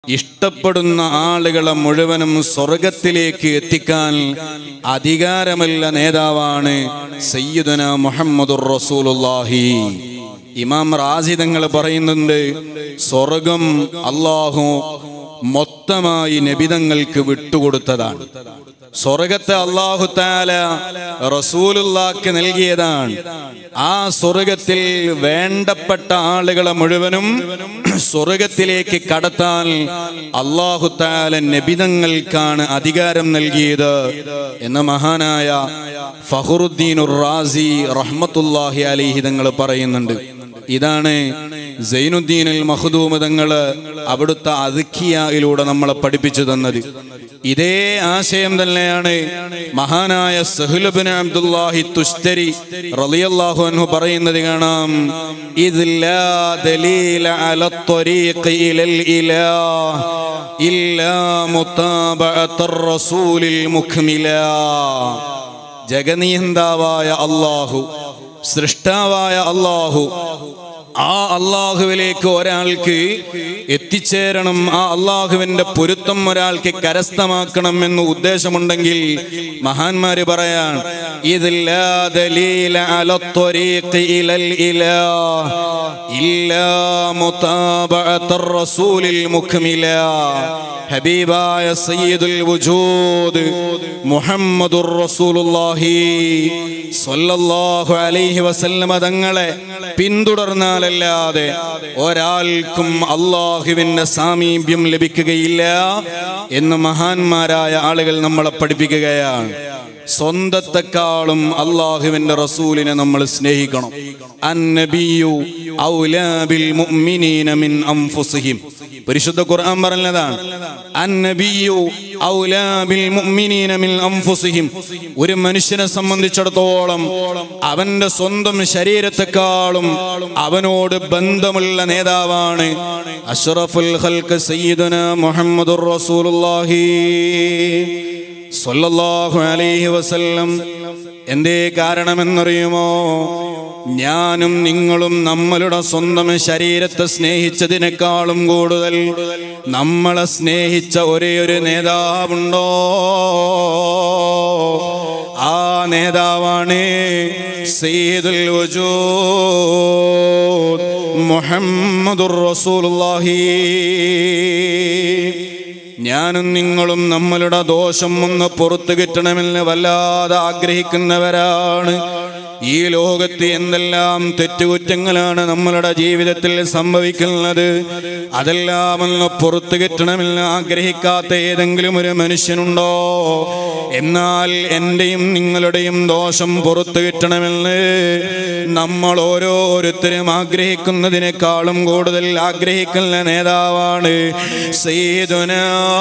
ഇഷ്ടപ്പെടുന്ന ആളുകളെ മുഴുവനും സ്വർഗത്തിലേക്ക് എത്തിക്കാൻ അധികാരമുള്ള നേതാവാണ് സയ്യിദുന മുഹമ്മദുർ റസൂലുള്ളാഹി ഇമാം റാസി തങ്ങൾ പറയുന്നുണ്ട് സ്വർഗം അള്ളാഹു മൊത്തമായി നബിതങ്ങൾക്ക് വിട്ടുകൊടുത്തതാണ് സ്വർഗത്തെ അള്ളാഹു താല റസൂലുള്ളാക്ക് നൽകിയതാണ് ആ സ്വർഗത്തിൽ വേണ്ടപ്പെട്ട ആളുകളെ മുഴുവനും സ്വർഗത്തിലേക്ക് കടത്താൻ അള്ളാഹു താല നബിതങ്ങൾക്കാണ് അധികാരം നൽകിയത് എന്ന മഹാനായ ഫഹറുദ്ദീൻ റാസി റഹ്മത്തുല്ലാഹി അലിഹി തങ്ങൾ പറയുന്നുണ്ട് ഇതാണ് സൈനുദ്ദീൻ അൽ മഹദൂമ് തങ്ങള് അവിടുത്തെ അദ്ഖിയയിലൂടെ നമ്മളെ പഠിപ്പിച്ചു തന്നത് ഇതേ ആശയം തന്നെയാണ് മഹാനായ സഹുലബിൻ അബ്ദുല്ലാഹി തുസ്തരി റളിയല്ലാഹു അൻഹു പറയുന്നത് കാണാം ഇതില്ലാ ദലീല അല ത്വരീഖി ഇലൽ ഇലാഹ് ഇല്ലാ മുതാബഅത്തർ റസൂലിൽ മുക്മിലാ ജഗനിയന്താവായ അള്ളാഹു സൃഷ്ടാവായ അള്ളാഹു ആ അള്ളാഹുവിലേക്ക് ഒരാൾക്ക് എത്തിച്ചേരണം ആ അള്ളാഹുവിന്റെ പൊരുത്തം ഒരാൾക്ക് കരസ്ഥമാക്കണം എന്ന് ഉദ്ദേശമുണ്ടെങ്കിൽ മഹാന്മാര് പറയാൻ ഇതില്ലാ ദലീല അല ത്വരീഖി ഇലൽ ഇലാഹ് ഇല്ലാ മുതാബഅത്തർ റസൂലിൽ മുക്മിലാ ഹബീബായ സയ്യിദുൽ വുജൂദ് മുഹമ്മദുർ റസൂലുള്ളാഹി സ്വല്ലല്ലാഹു അലൈഹി വസല്ലമ തങ്ങളെ പിന്തുടർന്നാലല്ലാതെ ഒരാൾക്കും അള്ളാഹുവിന്റെ സാമീപ്യം ലഭിക്കുകയില്ല എന്ന് മഹാന്മാരായ ആളുകൾ നമ്മളെ പഠിപ്പിക്കുകയാണ് സ്വന്തത്തെക്കാളും അള്ളാഹുവിന്റെ റസൂലിനെ നമ്മൾ സ്നേഹിക്കണം അന്നബിയു ഔലാ ബിൽ മുഅ്മിനീന മിൻ അൻഫുസിഹിം പരിശുദ്ധ ഖുർആൻ പറഞ്ഞതാണ് അന്നബിയു ഔലാ ബിൽ മുഅ്മിനീന മിൻ അൻഫുസിഹിം ഒരു മനുഷ്യനെ സംബന്ധിച്ചിടത്തോളം അവന്റെ സ്വന്തം ശരീരത്തെക്കാളും അവനോട് ബന്ധമുള്ള നേതാവാണ് അഷ്റഫുൽ ഖൽഖ് സയ്യിദുന മുഹമ്മദുർ റസൂലുള്ളാഹി സ്വല്ലല്ലാഹു അലൈഹി വസല്ലം എന്തേ കാരണമെന്നറിയുമോ ഞാനും നിങ്ങളും നമ്മളുടെ സ്വന്തം ശരീരത്തെ സ്നേഹിച്ചതിനേക്കാളും കൂടുതൽ നമ്മളെ സ്നേഹിച്ച ഒരേ ഒരു നേതാവുണ്ടോ ആ നേതാവാണ് സയ്യിദുൽ വജൂദ് മുഹമ്മദുർ റസൂലുള്ളാഹി ഞാനും നിങ്ങളും നമ്മളുടെ ദോഷം ഒന്ന് പുറത്തു കിട്ടണമെന്ന് വല്ലാതെ ആഗ്രഹിക്കുന്നവരാണ് ഈ ലോകത്ത് എന്തെല്ലാം തെറ്റുകുറ്റങ്ങളാണ് നമ്മളുടെ ജീവിതത്തിൽ സംഭവിക്കുന്നത് അതെല്ലാം ഒന്ന് പുറത്തു കിട്ടണമെന്ന് ആഗ്രഹിക്കാത്ത ഏതെങ്കിലും ഒരു മനുഷ്യനുണ്ടോ എന്നാൽ എൻ്റെയും നിങ്ങളുടെയും ദോഷം പുറത്തു കിട്ടണമെന്ന് നമ്മൾ ഓരോരുത്തരും ആഗ്രഹിക്കുന്നതിനേക്കാളും കൂടുതൽ ആഗ്രഹിക്കുന്ന നേതാവാണ് സയ്യിദുന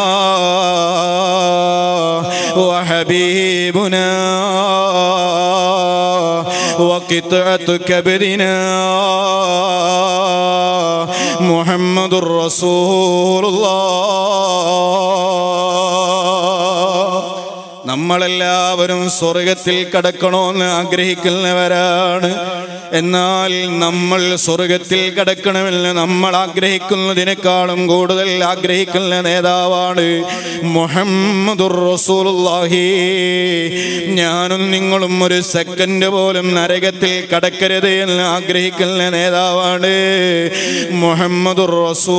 وحبيبنا وقطعة كبدنا محمد رسول الله നമ്മളെല്ലാവരും സ്വർഗത്തിൽ കടക്കണമെന്ന് ആഗ്രഹിക്കുന്നവരാണ് എന്നാൽ നമ്മൾ സ്വർഗത്തിൽ കടക്കണമെന്ന് നമ്മൾ ആഗ്രഹിക്കുന്നതിനേക്കാളും കൂടുതൽ ആഗ്രഹിക്കുന്ന നേതാവാണ് മുഹമ്മദുർ റസൂലുള്ളാഹി ഞാനും നിങ്ങളും ഒരു സെക്കൻഡ് പോലും നരകത്തിൽ കടക്കരുത് എന്ന് ആഗ്രഹിക്കുന്ന നേതാവാണ് മുഹമ്മദുർ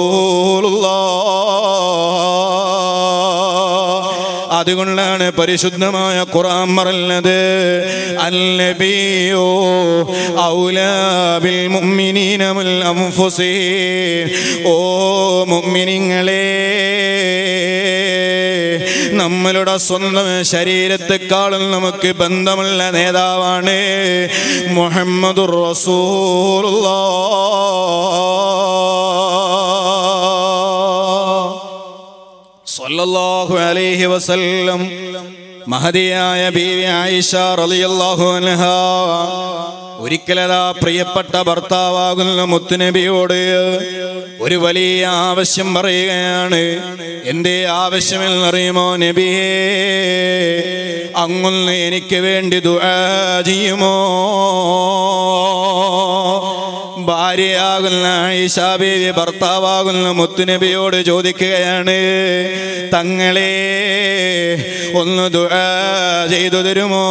റസൂലുള്ളാഹി അതുകൊണ്ടാണ് പരിശുദ്ധമായ ഖുർആൻ പറഞ്ഞത് അൽനബിയോ ഔലാ ബിൽ മുഅ്മിനീന മിൽ അൻഫുസിഹിം ഓ മുഅ്മിനീങ്ങളെ നമ്മളുടെ സ്വന്തം ശരീരത്തെക്കാളും നമുക്ക് ബന്ധമുള്ള നേതാവാണ് മുഹമ്മദുർ റസൂലുള്ളാഹ് സല്ലല്ലാഹു അലൈഹി വസല്ലം മഹതിയായ ബീവി ആയിഷ റളിയല്ലാഹു അൻഹ ഒരിക്കലതാ പ്രിയപ്പെട്ട ഭർത്താവാകുന്ന മുത്തുനബിയോട് ഒരു വലിയ ആവശ്യം പറയുകയാണ് എന്റെ ആവശ്യമെന്നറിയുമോ നബിയേ അങ്ങൊന്ന് എനിക്ക് വേണ്ടി ദുആ ചെയ്യുമോ ഭാര്യയാകുന്ന ആയിഷ ബീവി ഭർത്താവാകുന്ന മുത്തുനബിയോട് ചോദിക്കുകയാണ് തങ്ങളെ ഒന്ന് ദുആ ചെയ്തു തരുമോ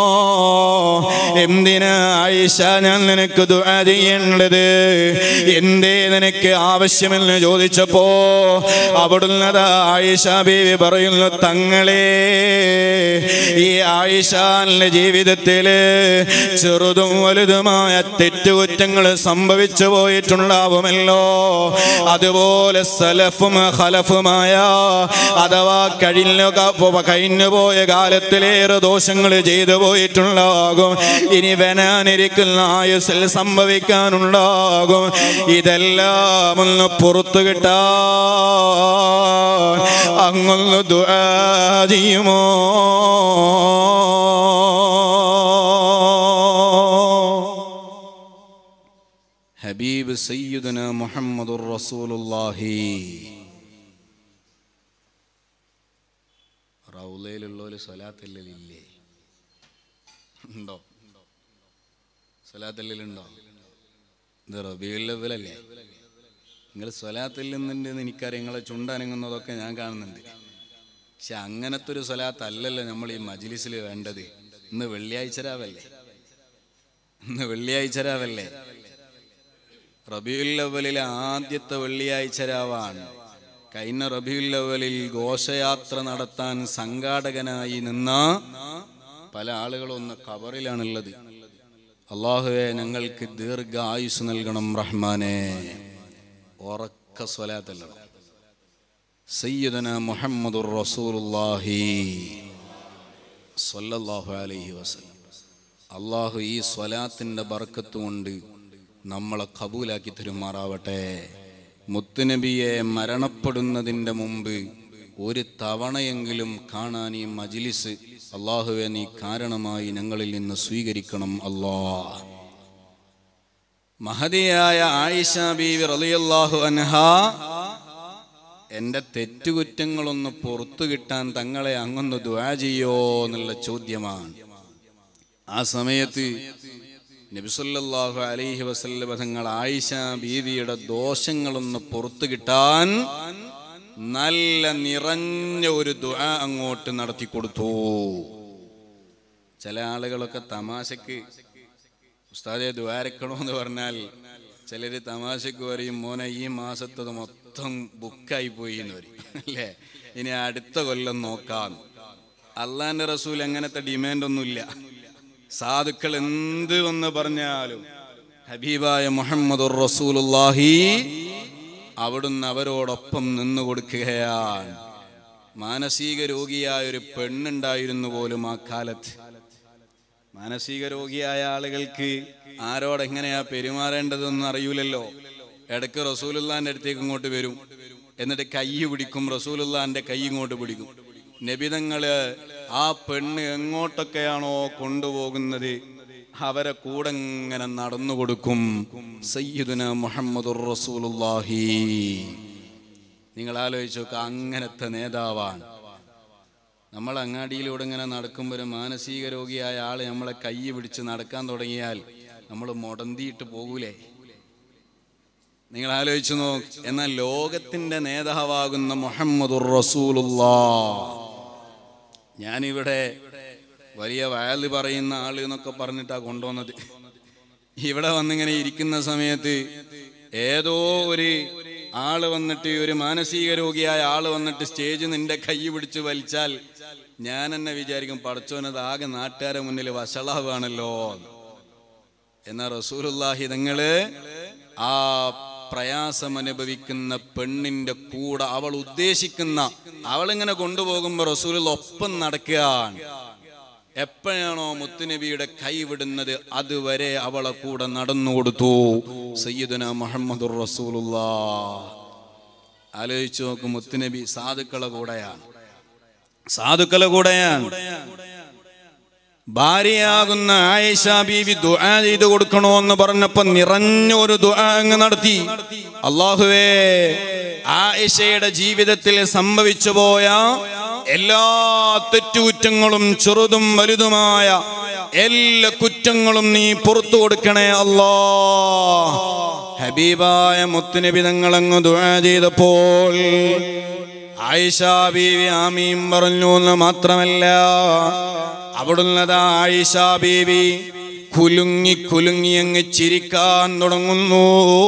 എന്തിനാ ആയിഷ ഞാൻ നിനക്ക് ദുആ ചെയ്യേണ്ടത് എന്തേ നിനക്ക് ആവശ്യമെന്ന് ചോദിച്ചപ്പോ അവിടുന്ന് അതാ ആയിഷ ബീവി പറയുന്നു തങ്ങളെ ഈ ആയിഷാന്റെ ജീവിതത്തില് ചെറുതും വലുതുമായ തെറ്റുകുറ്റങ്ങൾ സംഭവിച്ചു പോയിട്ടുണ്ടാവുമല്ലോ അതുപോലെ സലഫും ഖലഫുമായ അഥവാ കഴിഞ്ഞ കഴിഞ്ഞു പോയ കാലത്തിലേറെ ദോഷങ്ങൾ ചെയ്തു പോയിട്ടുണ്ടാകും ഇനി വരാനിരിക്കുന്ന ആയുസ്സിൽ സംഭവിക്കാനുണ്ടാകും ഇതെല്ലാം ഒന്ന് പുറത്തു കിട്ടാൻ അങ്ങൊന്ന് ദുആ ചെയ്യുമോ ഹബീബ് സയ്യിദുന മുഹമ്മദുർ റസൂലുള്ളാഹി റൗലയിലുള്ളൊരു സ്വലാത്തല്ലില്ലേ ഉണ്ടോ സ്വലാത്തല്ലുണ്ടോ ഇത് റബിയുൽ ലവലല്ലേ നിങ്ങൾ സ്വലാത്തില്ലുന്നുണ്ടെന്ന് എനിക്കറിയാം നിങ്ങളെ ചുണ്ടനങ്ങുന്നതൊക്കെ ഞാൻ കാണുന്നുണ്ട് പക്ഷെ അങ്ങനത്തെ ഒരു സ്വലാത്ത് അല്ലല്ലോ നമ്മൾ ഈ മജ്ലിസിൽ വേണ്ടത് ഇന്ന് വെള്ളിയാഴ്ച രാവല്ലേ ഇന്ന് വെള്ളിയാഴ്ച രാവല്ലേ റബിയുൽ അവലിലെ ആദ്യത്തെ വെള്ളിയാഴ്ച രാവാണ് കഴിഞ്ഞ റബിയുൽ അവലിൽ ഘോഷയാത്ര നടത്താൻ സംഘാടകനായി നിന്ന പല ആളുകളും ഒന്ന് കബറിലാണുള്ളത് അള്ളാഹുവെ ഞങ്ങൾക്ക് ദീർഘ ആയുസ് നൽകണം റഹ്മാനെ ഉറക്ക സ്വലാത്തല്ല സയ്യിദന മുഹമ്മദുർ റസൂലുള്ളാഹി സ്വല്ലല്ലാഹു അലൈഹി വസല്ലം അള്ളാഹു ഈ സ്വലാത്തിൻ്റെ ബർക്കത്ത് കൊണ്ട് നമ്മളെ കബൂലാക്കി തരുമാറാവട്ടെ മുത്തുനബിയെ മരണപ്പെടുന്നതിൻ്റെ മുമ്പ് ഒരു തവണയെങ്കിലും കാണാൻ ഈ മജിലിസ് അള്ളാഹുവെ നീ കാരണമായി ഞങ്ങളിൽ നിന്ന് സ്വീകരിക്കണം അല്ലാ മഹതിയായ ആയിഷ ബീവി റളിയല്ലാഹു അൻഹ എൻ്റെ തെറ്റുകുറ്റങ്ങളൊന്ന് പുറത്തു കിട്ടാൻ തങ്ങളെ അങ്ങൊന്ന് ദ്വാ ചെയ്യോ എന്നുള്ള ചോദ്യമാണ് ആ സമയത്ത് നബിസല്ലാഹു അലൈഹി വസല്ലമ തങ്ങൾ ആയിഷ ബീവിയുടെ ദോഷങ്ങളൊന്ന് പുറത്തു കിട്ടാൻ നല്ല നിറഞ്ഞ ഒരു ദുആ അങ്ങോട്ട് നടത്തി കൊടുത്തു ചില ആളുകളൊക്കെ തമാശക്ക് ഉസ്താദെ ദ്വാരക്കണോ എന്ന് പറഞ്ഞാൽ ചിലര് തമാശക്ക് പറയും മോനെ ഈ മാസത്തത് മൊത്തം ബുക്കായി പോയി എന്ന് പറയും അല്ലേ ഇനി അടുത്ത കൊല്ലം നോക്കാം അള്ളാന്റെ റസൂൽ അങ്ങനത്തെ ഡിമാൻഡ് ഒന്നുമില്ല സാധുക്കൾ എന്ത് വന്ന് പറഞ്ഞാലും ഹബീബായ മുഹമ്മദ് റസൂലുള്ളാഹി അവിടുന്ന് അവരോടൊപ്പം നിന്നു കൊടുക്കുകയാണ് മാനസിക രോഗിയായ ഒരു പെണ്ണുണ്ടായിരുന്നു പോലും ആ കാലത്ത് മാനസിക രോഗിയായ ആളുകൾക്ക് ആരോട് എങ്ങനെയാ പെരുമാറേണ്ടതെന്ന് അറിയൂലല്ലോ ഇടയ്ക്ക് റസൂലുള്ളാന്റെ അടുത്തേക്ക് ഇങ്ങോട്ട് വരും എന്നിട്ട് കൈ പിടിക്കും റസൂലുള്ളാന്റെ കൈ ഇങ്ങോട്ട് പിടിക്കും നബിതങ്ങള് ആ പെണ്ണ് എങ്ങോട്ടൊക്കെയാണോ കൊണ്ടുപോകുന്നത് അവരെ കൂടെ ഇങ്ങനെ നടന്നു കൊടുക്കും സയ്യിദുന മുഹമ്മദുർ റസൂലുള്ളാഹി നിങ്ങൾ ആലോചിച്ച് നോക്കുക അങ്ങനത്തെ നേതാവാണ് നമ്മൾ അങ്ങാടിയിലൂടെ ഇങ്ങനെ നടക്കുമ്പോൾ ഒരു മാനസിക രോഗിയായ ആള് നമ്മളെ കൈ പിടിച്ച് നടക്കാൻ തുടങ്ങിയാൽ നമ്മൾ മുടന്തിയിട്ട് പോകൂലേ നിങ്ങൾ ആലോചിച്ചു നോക്ക് എന്നാൽ ലോകത്തിന്റെ നേതാവാകുന്ന മുഹമ്മദുർ റസൂലുള്ളാ ഞാനിവിടെ വലിയ വയല് പറയുന്ന ആള് എന്നൊക്കെ പറഞ്ഞിട്ടാ കൊണ്ടുവന്നത് ഇവിടെ വന്നിങ്ങനെ ഇരിക്കുന്ന സമയത്ത് ഏതോ ഒരു ആള് വന്നിട്ട് ഒരു മാനസിക രോഗിയായ ആള് വന്നിട്ട് സ്റ്റേജ് നിന്റെ കൈ പിടിച്ച് വലിച്ചാൽ ഞാൻ എന്നെ വിചാരിക്കും പഠിച്ചോനത് ആകെ നാട്ടുകാരെ മുന്നിൽ വഷളാവാണല്ലോ എന്നാ റസൂലുള്ളാഹി തങ്ങള് ആ പ്രയാസം അനുഭവിക്കുന്ന പെണ്ണിന്റെ കൂടെ അവൾ ഉദ്ദേശിക്കുന്ന അവളിങ്ങനെ കൊണ്ടുപോകുമ്പോ റസൂലുള്ള ഒപ്പം നടക്കുകയാണ് എപ്പോഴാണോ മുത്തുനബിയുടെ കൈ വിടുന്നത് അതുവരെ അവളെ കൂടെ നടന്നു കൊടുത്തു സയ്യിദുന മുഹമ്മദുർ റസൂലുള്ള ആലോചിച്ചു നോക്ക് മുത്തുനബി സാധുക്കളെ കൂടെയാണ് സാധുക്കളെ കൂടെയാണ് ഭാര്യയാകുന്ന ആയിഷ ബീവി ദുആ ചെയ്ത് കൊടുക്കണോ എന്ന് പറഞ്ഞപ്പോ നിറഞ്ഞ ഒരു ദുആ അങ്ങ് നടത്തി അള്ളാഹുവേ ആയിഷയുടെ ജീവിതത്തിൽ സംഭവിച്ചു പോയ എല്ലാ തെറ്റുകുറ്റങ്ങളും ചെറുതും വലുതുമായ എല്ലാ കുറ്റങ്ങളും നീ പുറത്തു കൊടുക്കണേ അല്ലാ ഹബീബായ മുത്തുനബി തങ്ങളങ്ങ് ദുആ ചെയ്തപ്പോൾ ആയിഷ ബീവി ആമീം പറഞ്ഞു എന്ന് മാത്രമല്ല അവിടുന്നതാ ആയിഷ ബീവി കുലുങ്ങി കുലുങ്ങി അങ്ങ് ചിരിക്കാൻ തുടങ്ങുന്നു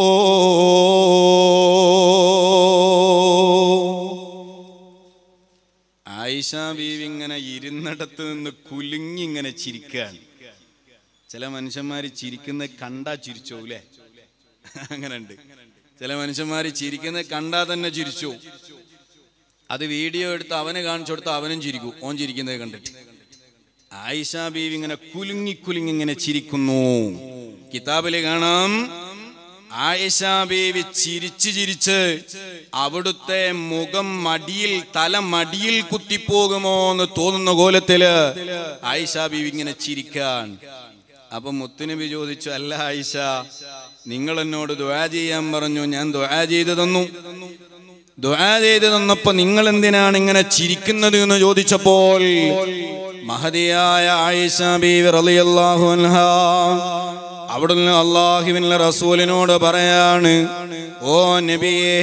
ആയിഷ ബീവി ഇങ്ങനെ ഇരുന്നിടത്ത് നിന്ന് കുലുങ്ങി ഇങ്ങനെ ചിരിക്കാൻ ചില മനുഷ്യന്മാര് ചിരിക്കുന്നത് കണ്ടാ ചിരിച്ചോ അല്ലേ അങ്ങനെ ഉണ്ട് ചില മനുഷ്യന്മാര് ചിരിക്കുന്നത് കണ്ടാ തന്നെ ചിരിച്ചു അത് വീഡിയോ എടുത്ത് അവന് കാണിച്ചു കൊടുത്ത് അവനും ചിരിക്കും ഓൻ ചിരിക്കുന്നത് കണ്ടിട്ട് ആയിഷ ബീവി ഇങ്ങനെ കുലുങ്ങി കുലുങ്ങി ഇങ്ങനെ ചിരിക്കുന്നു കിതാബില് കാണാം ആയിഷ ബീവി ചിരിച്ച് ചിരിച്ച് അവിടുത്തെ മുഖം മടിയിൽ തല മടിയിൽ കുത്തിപ്പോകുമോ എന്ന് തോന്നുന്ന കോലത്തില് ആയിഷ ബീവി ഇങ്ങനെ ചിരിക്കാൻ അപ്പൊ മുത്തുനബി ചോദിച്ചു അല്ല ആയിഷ നിങ്ങൾ എന്നോട് ദുആ ചെയ്യാൻ പറഞ്ഞു ഞാൻ ദുആ ചെയ്തു തന്നു ദുആ ചെയ്തു തന്നപ്പോ നിങ്ങൾ എന്തിനാണ് ഇങ്ങനെ ചിരിക്കുന്നത് എന്ന് ചോദിച്ചപ്പോൾ മഹതിയായ ആയിഷ ബീവി റളിയല്ലാഹു അൻഹ അവിടുന്ന് അള്ളാഹുവിന്റെ റസൂലിനോട് പറയാണ് ഓ നബിയേ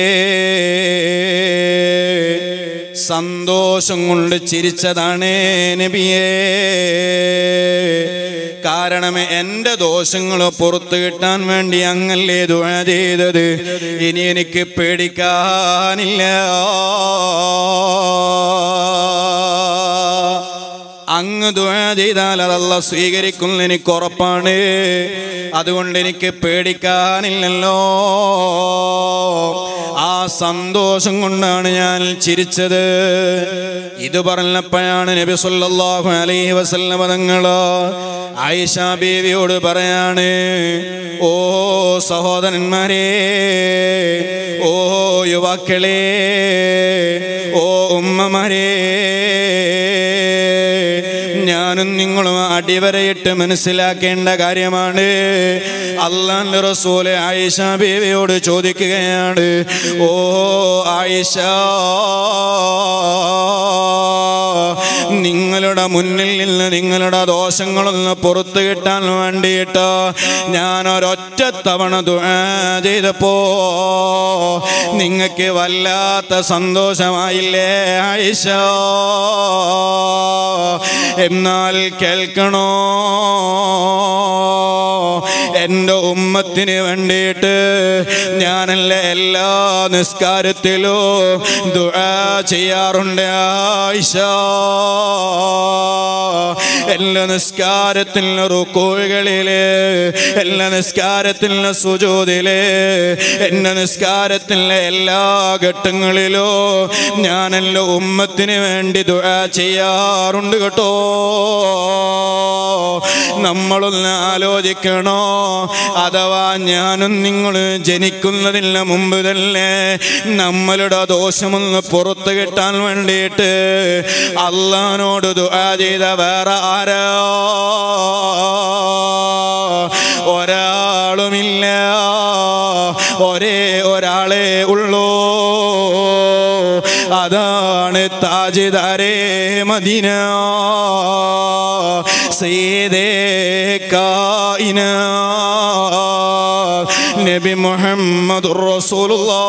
സന്തോഷം കൊണ്ട് ചിരിച്ചതാണേ നബിയേ കാരണം എന്റെ ദോഷങ്ങൾ പുറത്തു കിട്ടാൻ വേണ്ടി അങ്ങല്ലേ ദുആ ചെയ്തത് ഇനി എനിക്ക് പേടിക്കാനില്ല അങ്ങ് ദുആ ചെയ്താൽ അതല്ല സ്വീകരിക്കും എനിക്ക് ഉറപ്പാണ് അതുകൊണ്ട് എനിക്ക് പേടിക്കാനില്ലല്ലോ ആ സന്തോഷം കൊണ്ടാണ് ഞാൻ ചിരിച്ചത് ഇത് പറഞ്ഞപ്പോഴാണ് നബി സല്ലല്ലാഹു അലൈഹി വസല്ലമ തങ്ങള് ആയിഷ ബീവിയോട് പറയാണ് ഓ സഹോദരന്മാരെ ഓ യുവാക്കളെ ഓ ഉമ്മമാരെ ഞാനും നിങ്ങളും അടിവരയിട്ട് മനസ്സിലാക്കേണ്ട കാര്യമാണ് അള്ളാന്റെ റസൂല് ആയിഷ ബീവിയോട് ചോദിക്കുകയാണ് ഓ ആയിഷ നിങ്ങളുടെ മുന്നിൽ നിന്ന് നിങ്ങളുടെ ദോഷങ്ങളൊന്ന് പുറത്തു കിട്ടാൻ വേണ്ടിയിട്ട് ഞാൻ ഒരൊറ്റ തവണ ദുആ ചെയ്തപ്പോ നിങ്ങൾക്ക് വല്ലാത്ത സന്തോഷമായില്ലേ ആയിഷ എന്നാൽ കേൾക്കണോ എൻ്റെ ഉമ്മത്തിന് വേണ്ടിയിട്ട് ഞാനല്ല എല്ലാ നിസ്കാരത്തിലും ദുആ ചെയ്യാറുണ്ട് ആയിഷ എല്ലാ നിസ്കാരത്തിലെ റുക്കോഴികളില് എല്ലാ നിസ്കാരത്തിലെ സുജോതില് എന്റെ നിസ്കാരത്തിലെ എല്ലാ ഘട്ടങ്ങളിലോ ഞാനെല്ലാം ഉമ്മത്തിന് വേണ്ടി ദുആ ചെയ്യാറുണ്ട് കേട്ടോ നമ്മളൊന്ന് ആലോചിക്കണോ അഥവാ ഞാനും നിങ്ങൾ ജനിക്കുന്നതിന് മുമ്പ് തന്നെ നമ്മളുടെ ദോഷമൊന്ന് പുറത്തു കിട്ടാൻ വേണ്ടിയിട്ട് അള്ളഹാനോട് ദുആ ചെയ്ത വേറെ ആരാ ഒരാളുമില്ല ഒരേ ഒരാളെ ഉള്ളൂ അതാണ് താജിദാരേ മദീന സീതേ കായിന നബി മുഹമ്മദ് റസൂലുള്ള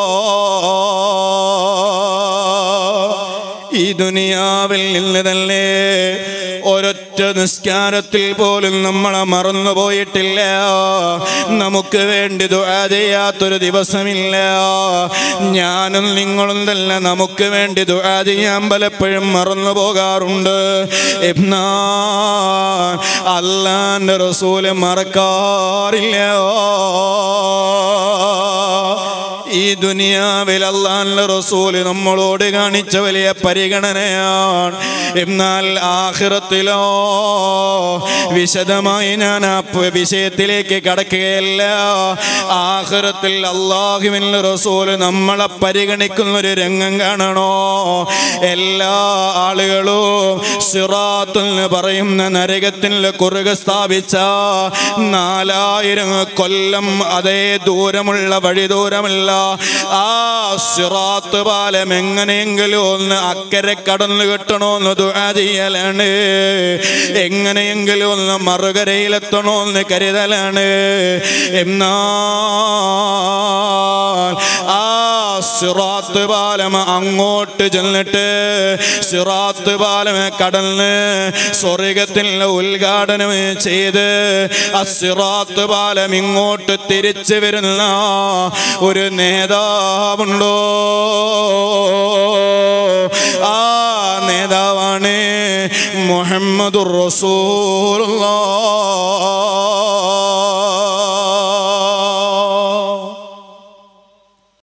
ഈ ദുനിയാവിൽ നിന്ന് തന്നെ ഒരൊറ്റ നിസ്കാരത്തിൽ പോലും നമ്മളെ മറന്നു പോയിട്ടില്ല നമുക്ക് വേണ്ടി ദുആ ചെയ്യാത്തൊരു ദിവസമില്ല ഞാനും നിങ്ങളും തന്നെ നമുക്ക് വേണ്ടി ദുആ ചെയ്യാൻ പലപ്പോഴും മറന്നു പോകാറുണ്ട് എന്നാ അല്ലാന്റെ റസൂല് മറക്കാറില്ല ഈ ദുനിയാവിൽ അള്ളാന്റെ റസൂല് നമ്മളോട് കാണിച്ച വലിയ പരിഗണനയാണ് എന്നാൽ ആഖിറത്തിലോ വിശദമായി ഞാൻ ആ പ- വിഷയത്തിലേക്ക് കടക്കുകയല്ല ആഖിറത്തിൽ അള്ളാഹുവിൻ റസൂല് നമ്മളെ പരിഗണിക്കുന്ന ഒരു രംഗം കാണണോ എല്ലാ ആളുകളും സിറാത്തുൽ എന്ന് പറയുന്ന നരകത്തിൽ കുറുക സ്ഥാപിച്ച നാലായിരം കൊല്ലം അതേ ദൂരമുള്ള വഴി ദൂരമുള്ള ആ സിറാത്ത് പാലം എങ്ങനെയെങ്കിലും ഒന്ന് അക്കരെ കടന്നു കിട്ടണമെന്ന് ദുആ ചെയ്യലാണ് എങ്ങനെയെങ്കിലും ഒന്ന് മറുകരയിലെത്തണമെന്ന് കരുതലാണ് എന്നാൽ ആ സിറാത്ത് പാലം അങ്ങോട്ട് ചെന്നിട്ട് സിറാത്ത് പാലം കടന്ന് സ്വർഗത്തിൽ ഉദ്ഘാടനം ചെയ്ത് ആ സിറാത്ത് പാലം ഇങ്ങോട്ട് തിരിച്ചു വരുന്ന ഒരു നേതാവുണ്ടോ ആ നേതാവാണ് മുഹമ്മദുർ റസൂലുള്ള